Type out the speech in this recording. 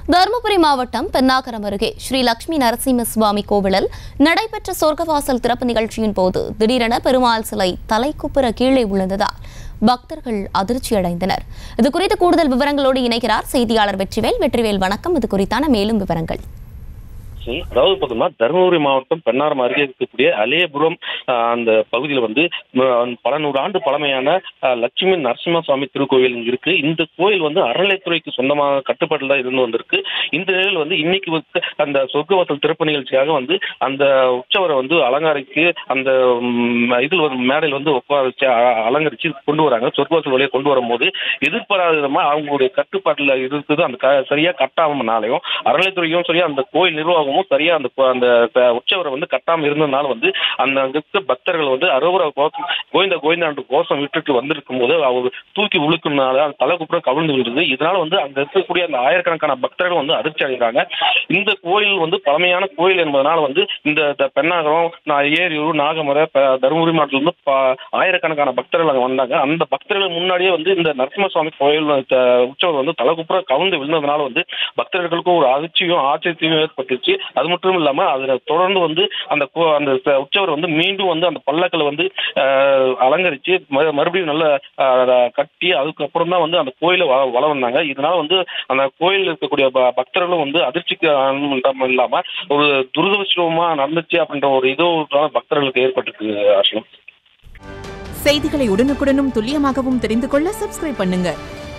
தருமபுரி மாவட்டம் பென்னாகரம் அருகே ஸ்ரீ லட்சுமி நரசிம்ம சுவாமி கோவிலில் நடைபெற்ற சொர்க்கவாசல் திறப்பு நிகழ்ச்சியின் போது திடீரென பெருமாள் சிலை தலைக்குப்புற கீழே விழுந்ததால் பக்தர்கள் அதிர்ச்சியடைந்தனர் இது குறித்து கூடுதல் விவரங்களோடு இணைகிறார் செய்தியாளர் வெற்றிவேல் வெற்றிவேல் வணக்கம் இது குறித்தான மேலும் விவரங்கள் சரி, அதாவது பார்த்தோம்னா தருமபுரி மாவட்டம் பெண்ணாரம் அருகே இருக்கக்கூடிய அலேபுரம் ஆஹ், அந்த பகுதியில் வந்து ம- பல நூறு ஆண்டு பழமையான ஆஹ், லட்சுமி நரசிம்ம சுவாமி திருக்கோயில் இங்க இருக்கு இந்த கோயில் வந்து அறநிலைத்துறைக்கு சொந்தமாக கட்டுப்பாட்டில் தான் இருந்து வந்திருக்கு இந்த நிலையில் வந்து இன்னைக்கு வந்து அந்த சொர்க்கவாசல் திறப்பு நிகழ்ச்சியாக வந்து அந்த உற்சவரை வந்து அலங்காரிக்கு அந்த ம், இதில் வந்து மேடையில் வந்து உட்கார வச்சு அ- அலங்கரிச்சு கொண்டு வராங்க சொர்க்கவாசல் வழியை கொண்டு வரும்போது எதிர்பாராத விதமா அவங்களுடைய கட்டுப்பாட்டில் இருக்குது அந்த க- சரியா கட்டாமனாலையும் அறநிலைத்துறையும் சரி அந்த கோயில் நிர்வாகமும் சரியா அந்த கோ- அந்த க- உற்சவரை வந்து கட்டாம இருந்ததுனால வந்து அந்த அங்க இருக்க பக்தர்கள் வந்து அரோவர கோஷம் கோவிந்த கோவிந்தாண்டு கோஷம் விட்டுட்டு வந்திருக்கும் போது அவர் தூக்கி உழுக்குனால அந்த தலைக்குப்புறம் கவிழ்ந்து விழுந்தது இதனால வந்து அங்க இருக்கக்கூடிய அந்த ஆயிரக்கணக்கான பக்தர்கள் வந்து அதிர்ச்சி அடைகிறாங்க இந்த கோயில் வந்து பழமையான கோயில் என்பதனால வந்து இந்த த- பெண்ணாகரம் நா- ஏரியூர் நாகமரை ப- தருமபுரி மாவட்டத்துல இருந்து ப- ஆயிரக்கணக்கான பக்தர்கள் அங்க வந்தாங்க அந்த பக்தர்கள் முன்னாடியே வந்து இந்த நரசிம்ம சுவாமி கோயில் த- உற்சவர் வந்து தலைக்குப்புற கவிழ்ந்து விழுந்ததுனால வந்து பக்தர்களுக்கும் ஒரு அதிர்ச்சியும் ஆச்சரியத்தையும் ஏற்பட்டுச்சு அது மட்டும் இல்லாம அதுல தொடர்ந்து வந்து அந்த கோ- அந்த ச- உற்சவர் வந்து மீண்டும் வந்து அந்த பல்லக்கில் வந்து ஆஹ், அலங்கரிச்சு ம- மறுபடியும் நல்ல ஆஹ், அத கட்டி அதுக்கப்புறம் தான் வந்து அந்த கோயிலை வ- வள வந்தாங்க இதனால வந்து அந்த கோயிலில் இருக்கக்கூடிய ப- பக்தர்களும் வந்து அதிர்ச்சிக்கு ஆனந்தம் இல்லாம ஒரு துரதிருஷ்டமா நடந்துச்சு அப்படின்ற ஒரு இது பக்தர்களுக்கு ஏற்பட்டிருக்கு ஆசிரம் செய்திகளை உடனுக்குடனும் துல்லியமாகவும் தெரிந்து கொள்ள சப்ஸ்கிரைப் பண்ணுங்க